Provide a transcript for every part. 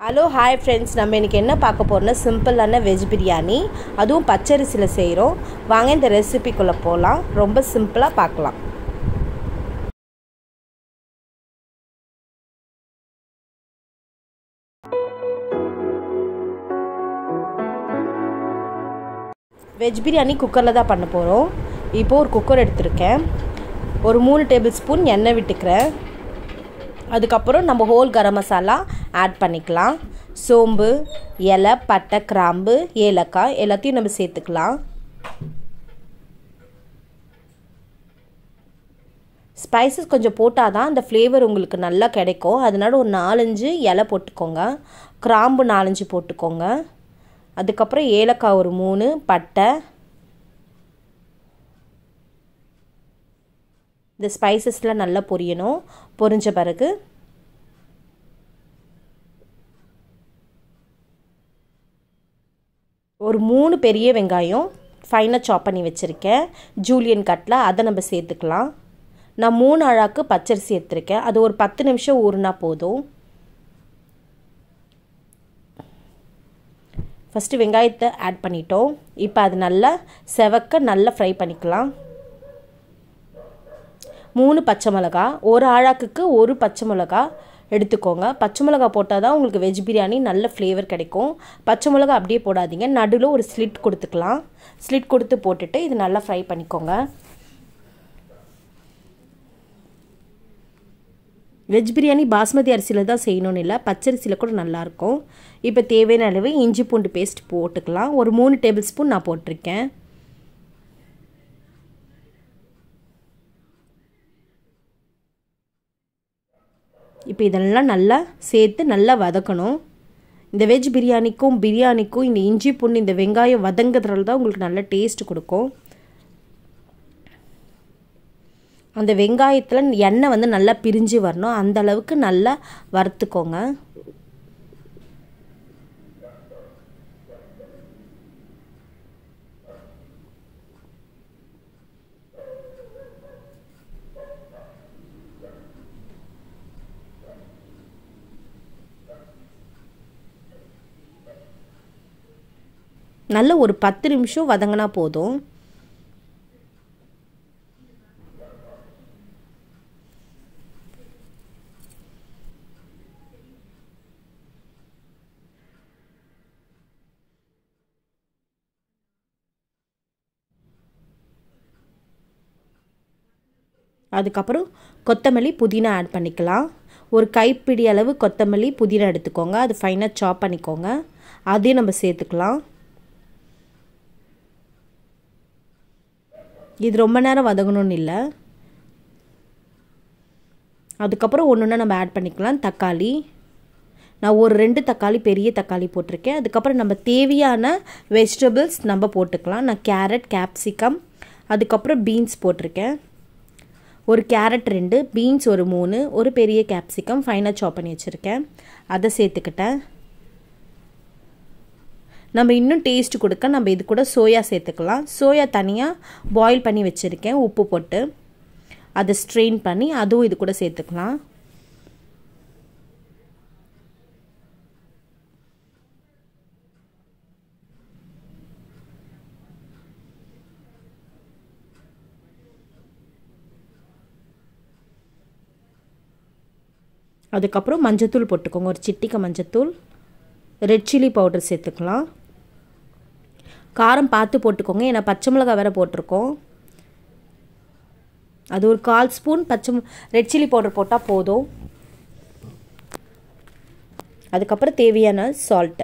hello hi friends நம்ம இன்றைக்கி என்ன பார்க்க போகிறோம்னா சிம்பிளான வெஜ் பிரியாணி அதுவும் பச்சரிசியில் செய்கிறோம் வாங்க இந்த ரெசிபிக்குள்ளே போகலாம் ரொம்ப சிம்பிளாக பார்க்கலாம் வெஜ் பிரியாணி குக்கரில் தான் பண்ண போகிறோம் இப்போது ஒரு குக்கர் எடுத்திருக்கேன் ஒரு மூணு டேபிள் ஸ்பூன் எண்ணெய் விட்டுக்கிறேன் அதுக்கப்புறம் நம்ம ஹோல் கரம் மசாலா ஆட் பண்ணிக்கலாம் சோம்பு இலை பட்டை கிராம்பு ஏலக்காய் எல்லாத்தையும் நம்ம சேர்த்துக்கலாம் ஸ்பைசஸ் கொஞ்சம் போட்டால் தான் அந்த ஃப்ளேவர் உங்களுக்கு நல்லா கிடைக்கும் அதனால ஒரு நாலஞ்சு இலை போட்டுக்கோங்க கிராம்பு நாலஞ்சு போட்டுக்கோங்க அதுக்கப்புறம் ஏலக்காய் ஒரு மூணு பட்டை இந்த ஸ்பைசஸ்லாம் நல்லா பொரியணும் பொரிஞ்ச பிறகு ஒரு மூணு பெரிய வெங்காயம் ஃபைனாக சாப் பண்ணி வச்சுருக்கேன் ஜூலியன் கட்டில் அதை நம்ம சேர்த்துக்கலாம் நான் மூணு அழாக்கு பச்சரிசி எடுத்துருக்கேன் அது ஒரு பத்து நிமிஷம் ஊறுனா போதும் ஃபஸ்ட்டு வெங்காயத்தை ஆட் பண்ணிட்டோம் இப்போ அது நல்லா செவக்க நல்லா ஃப்ரை பண்ணிக்கலாம் மூணு பச்சை மிளகா ஒரு ஆழாக்குக்கு ஒரு பச்சை மிளகா எடுத்துக்கோங்க பச்சை மிளகா போட்டால் தான் உங்களுக்கு வெஜ் பிரியாணி நல்ல ஃப்ளேவர் கிடைக்கும் பச்சை மிளகா அப்படியே போடாதீங்க நடுவில் ஒரு ஸ்லிட் கொடுத்துக்கலாம் ஸ்லிட் கொடுத்து போட்டுட்டு இது நல்லா ஃப்ரை பண்ணிக்கோங்க வெஜ் பிரியாணி பாஸ்மதி அரிசியில் தான் செய்யணும்னு இல்லை பச்சரிசியில் கூட நல்லாயிருக்கும் இப்போ தேவையான அளவு இஞ்சி பூண்டு பேஸ்ட் போட்டுக்கலாம் ஒரு மூணு டேபிள் ஸ்பூன் நான் போட்டிருக்கேன் இப்போ இதெல்லாம் நல்லா சேர்த்து நல்லா வதக்கணும் இந்த வெஜ் பிரியாணிக்கும் பிரியாணிக்கும் இந்த இஞ்சி பூண்டு இந்த வெங்காயம் வதங்குறதுல தான் உங்களுக்கு நல்ல டேஸ்ட் கொடுக்கும் அந்த வெங்காயத்தில் எண்ணெய் வந்து நல்லா பிரிஞ்சு வரணும் அந்த அளவுக்கு நல்லா வறுத்துக்கோங்க நல்ல ஒரு பத்து நிமிஷம் வதங்கினா போதும் அதுக்கப்புறம் கொத்தமல்லி புதினா ஆட் பண்ணிக்கலாம் ஒரு கைப்பிடி அளவு கொத்தமல்லி புதினா எடுத்துக்கோங்க அது ஃபைனாக சாப் பண்ணிக்கோங்க அதையும் நம்ம சேர்த்துக்கலாம் இது ரொம்ப நேரம் வதங்கணும்னு இல்லை அதுக்கப்புறம் ஒன்று ஒன்று நம்ம ஆட் பண்ணிக்கலாம் தக்காளி நான் ஒரு ரெண்டு தக்காளி பெரிய தக்காளி போட்டிருக்கேன் அதுக்கப்புறம் நம்ம தேவையான வெஜிடபிள்ஸ் நம்ம போட்டுக்கலாம் நான் கேரட் கேப்சிகம் அதுக்கப்புறம் பீன்ஸ் போட்டிருக்கேன் ஒரு கேரட் ரெண்டு பீன்ஸ் ஒரு மூணு ஒரு பெரிய கேப்சிகம் ஃபைனாக சாப் பண்ணி வச்சுருக்கேன் அதை சேர்த்துக்கிட்டேன் நம்ம இன்னும் டேஸ்ட் கொடுக்க நம்ம இது கூட சோயா சேர்த்துக்கலாம் சோயா தனியாக பாயில் பண்ணி வச்சுருக்கேன் உப்பு போட்டு அதை ஸ்ட்ரெயின் பண்ணி அதுவும் இது கூட சேர்த்துக்கலாம் அதுக்கப்புறம் மஞ்சத்தூள் போட்டுக்கோங்க ஒரு சிட்டிக்க மஞ்சத்தூள் ரெட் சில்லி பவுடர் சேர்த்துக்கலாம் காரம் பார்த்து போட்டுக்கோங்க ஏன்னா பச்சை மிளகா வேறு போட்டிருக்கோம் அது ஒரு கால் ஸ்பூன் பச்சை ரெட் சில்லி பவுடர் போட்டால் போதும் அதுக்கப்புறம் தேவையான சால்ட்டு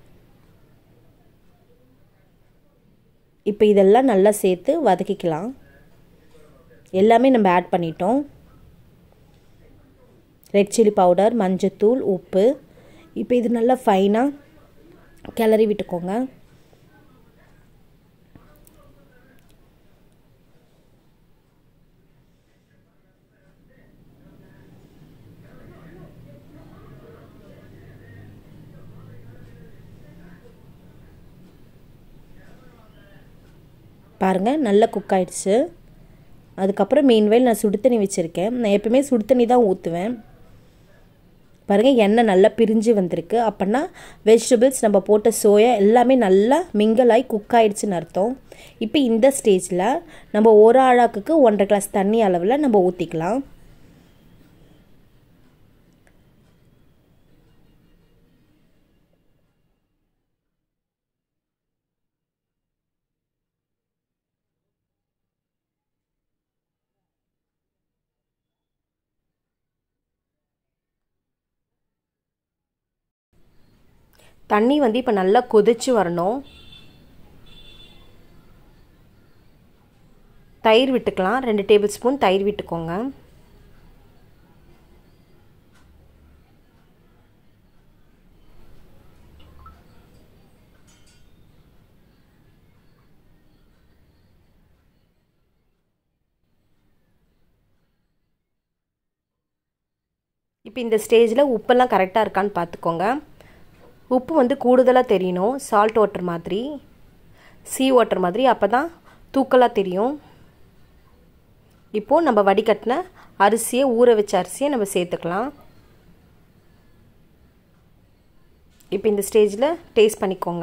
இப்போ இதெல்லாம் நல்லா சேர்த்து வதக்கிக்கலாம் எல்லாமே நம்ம ஆட் பண்ணிட்டோம் ரெட் சில்லி பவுடர் மஞ்சத்தூள் உப்பு இப்போ இது நல்லா ஃபைனாக கிளறி விட்டுக்கோங்க பாருங்கள் நல்லா குக் ஆயிடுச்சு அதுக்கப்புறம் மெயின்வைல் நான் சுடு தண்ணி வச்சுருக்கேன் நான் எப்பவுமே சுடு தண்ணி தான் ஊற்றுவேன் பாருங்கள் எண்ணெய் நல்லா பிரிஞ்சு வந்திருக்கு அப்படின்னா வெஜிடபிள்ஸ் நம்ம போட்ட சோயா எல்லாமே நல்லா மிங்கிள் ஆகி குக் ஆகிடுச்சின்னு அர்த்தம் இப்போ இந்த ஸ்டேஜில் நம்ம ஒரு ஆழாக்குக்கு ஒன்றரை கிளாஸ் தண்ணி அளவில் நம்ம ஊற்றிக்கலாம் தண்ணி வந்து இப்போ நல்லா கொதிச்சு வரணும் தயிர் விட்டுக்கலாம் ரெண்டு டேபிள் ஸ்பூன் தயிர் விட்டுக்கோங்க இப்போ இந்த ஸ்டேஜில் உப்பெல்லாம் கரெக்டாக இருக்கான்னு பார்த்துக்கோங்க உப்பு வந்து கூடுதலாக தெரியணும் சால்ட் வாட்டர் மாதிரி சீ வாட்டர் மாதிரி அப்போ தான் தூக்கலாக தெரியும் இப்போது நம்ம வடிகட்டின அரிசியை ஊற வச்ச அரிசியை நம்ம சேர்த்துக்கலாம் இப்போ இந்த ஸ்டேஜில் டேஸ்ட் பண்ணிக்கோங்க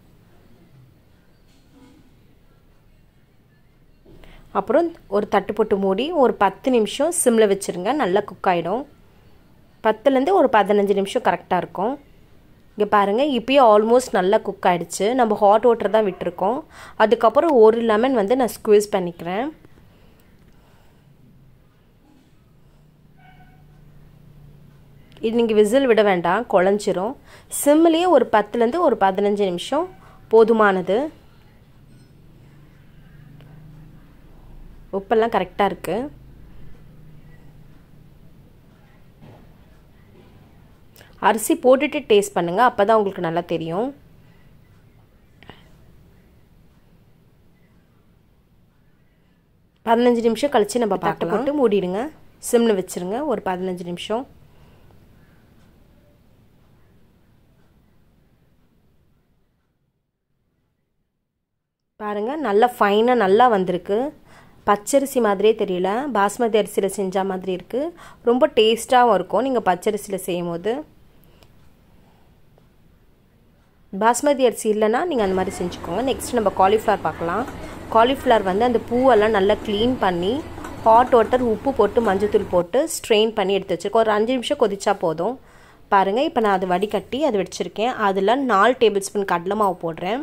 அப்புறம் ஒரு தட்டு போட்டு மூடி ஒரு பத்து நிமிஷம் சிம்மில் வச்சுருங்க நல்லா குக் ஆகிடும் பத்துலேருந்து ஒரு பதினஞ்சு நிமிஷம் கரெக்டாக இருக்கும் இங்கே பாருங்கள் இப்போயே ஆல்மோஸ்ட் நல்லா குக் ஆகிடுச்சு நம்ம ஹாட் வாட்டர் தான் விட்டுருக்கோம் அதுக்கப்புறம் ஒரு லெமன் வந்து நான் ஸ்குவீஸ் பண்ணிக்கிறேன் இது நீங்கள் விசில் விட வேண்டாம் குழஞ்சிரும் சிம்லேயே ஒரு பத்துலேருந்து ஒரு பதினஞ்சு நிமிஷம் போதுமானது உப்பெல்லாம் கரெக்டாக இருக்குது அரிசி போட்டுட்டு டேஸ்ட் பண்ணுங்கள் அப்போ தான் உங்களுக்கு நல்லா தெரியும் பதினஞ்சு நிமிஷம் கழித்து நம்ம தட்டை போட்டு மூடிடுங்க சிம்மில் வச்சுருங்க ஒரு பதினஞ்சு நிமிஷம் பாருங்கள் நல்லா ஃபைனாக நல்லா வந்திருக்கு பச்சரிசி மாதிரியே தெரியல பாஸ்மதி அரிசியில் செஞ்ச மாதிரி இருக்குது ரொம்ப டேஸ்ட்டாகவும் இருக்கும் நீங்கள் பச்சரிசியில் செய்யும் போது பாஸ்மதி அரிசி இல்லைன்னா நீங்கள் அந்த மாதிரி செஞ்சுக்கோங்க நெக்ஸ்ட் நம்ம காலிஃப்ளவர் பார்க்கலாம் காலிஃப்ளவர் வந்து அந்த பூவெல்லாம் நல்லா க்ளீன் பண்ணி ஹாட் வாட்டர் உப்பு போட்டு மஞ்சத்தூள் போட்டு ஸ்ட்ரெயின் பண்ணி எடுத்து வச்சுருக்கோம் ஒரு அஞ்சு நிமிஷம் கொதிச்சா போதும் பாருங்கள் இப்போ நான் அது வடிகட்டி அது வச்சுருக்கேன் அதில் நாலு டேபிள் ஸ்பூன் கடலை மாவு போடுறேன்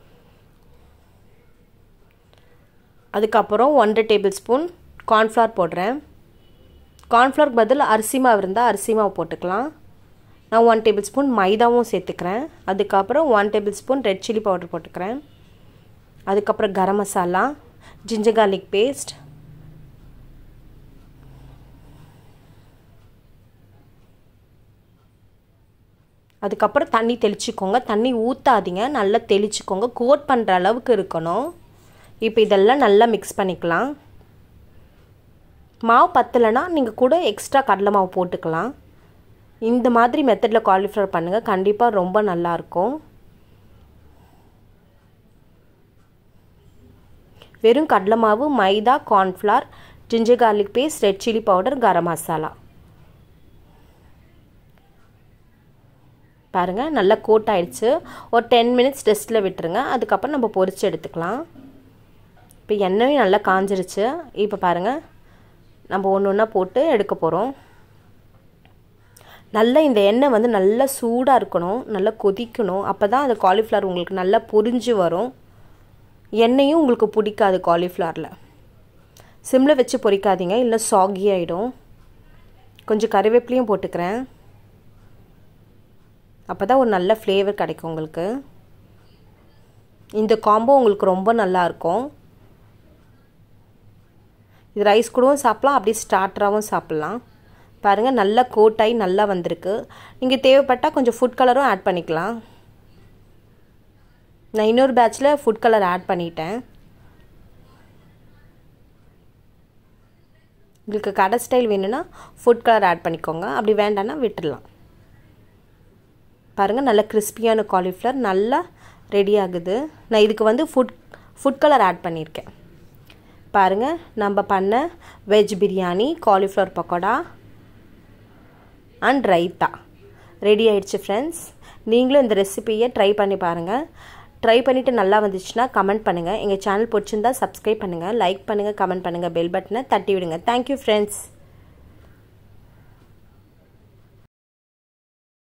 அதுக்கப்புறம் ஒன்றரை டேபிள் ஸ்பூன் கார்ன்ஃப்ளவர் போடுறேன் கார்ன்ஃப்ளவருக்கு பதில் அரிசி மாவு இருந்தால் அரிசி மாவு போட்டுக்கலாம் நான் ஒன் டேபிள் ஸ்பூன் மைதாவும் சேர்த்துக்கிறேன் அதுக்கப்புறம் one table spoon red chilli powder போட்டுக்கிறேன் அதுக்கப்புறம் garam masala ginger garlic paste அதுக்கப்புறம் தண்ணி தெளிச்சுக்கோங்க தண்ணி ஊற்றாதீங்க நல்லா தெளிச்சுக்கோங்க கோட் பண்ணுற அளவுக்கு இருக்கணும் இப்போ இதெல்லாம் நல்லா மிக்ஸ் பண்ணிக்கலாம் மாவு பத்தலைன்னா நீங்கள் கூட எக்ஸ்ட்ரா கடலை மாவு போட்டுக்கலாம் இந்த மாதிரி மெத்தடில் காலிஃப்ளவர் பண்ணுங்கள் கண்டிப்பாக ரொம்ப நல்லாயிருக்கும் வெறும் கடலை மாவு maida cornflour ginger garlic paste red chilli powder garam masala பாருங்கள் நல்லா கோட் ஆயிடுச்சு ஒரு டென் மினிட்ஸ் ரெஸ்ட்டில் விட்டுருங்க அதுக்கப்புறம் நம்ம பொரித்து எடுத்துக்கலாம் இப்போ எண்ணெயும் நல்லா காஞ்சிருச்சு இப்போ பாருங்கள் நம்ம ஒன்று ஒன்றா போட்டு எடுக்க போகிறோம் நல்லா இந்த எண்ணெய் வந்து நல்லா சூடாக இருக்கணும் நல்லா கொதிக்கணும் அப்போ தான் அந்த காலிஃப்ளவர் உங்களுக்கு நல்லா பொரிஞ்சு வரும் எண்ணெயும் உங்களுக்கு பிடிக்காது காலிஃப்ளவரில் சிம்மில் வச்சு பொரிக்காதீங்க இல்லை சாகி ஆகிடும் கொஞ்சம் கறிவேப்பிலையும் போட்டுக்கிறேன் அப்போ தான் ஒரு நல்ல ஃப்ளேவர் கிடைக்கும் உங்களுக்கு இந்த காம்போ உங்களுக்கு ரொம்ப நல்லாயிருக்கும் இது ரைஸ் கூடவும் சாப்பிட்லாம் அப்படியே ஸ்டார்டராகவும் சாப்பிட்லாம் பாருங்கள் நல்லா கோட்டாகி நல்லா வந்திருக்கு நீங்கள் தேவைப்பட்டால் கொஞ்சம் ஃபுட் கலரும் ஆட் பண்ணிக்கலாம் நான் இன்னொரு பேட்சில் ஃபுட் கலர் ஆட் பண்ணிட்டேன் உங்களுக்கு கடை ஸ்டைல் வேணும்னா ஃபுட் கலர் ஆட் பண்ணிக்கோங்க அப்படி வேண்டாம்னா விட்டுடலாம் பாருங்கள் நல்லா கிறிஸ்பியான காலிஃப்ளவர் நல்லா ரெடி ஆகுது நான் இதுக்கு வந்து ஃபுட் ஃபுட் கலர் ஆட் பண்ணியிருக்கேன் பாருங்கள் நம்ம பண்ண veg biryani cauliflower pakoda and raita ready ஆயிடுச்சு ஃப்ரெண்ட்ஸ் நீங்களும் இந்த ரெசிபியை ட்ரை பண்ணி பாருங்கள் ட்ரை பண்ணிவிட்டு நல்லா வந்துச்சுன்னா கமெண்ட் பண்ணுங்கள் எங்கள் சேனல் பிடிச்சிருந்தா சப்ஸ்கிரைப் பண்ணுங்கள் லைக் பண்ணுங்கள் கமெண்ட் பண்ணுங்கள் பெல் பட்டனை தட்டி விடுங்க தேங்க்யூ ஃப்ரெண்ட்ஸ்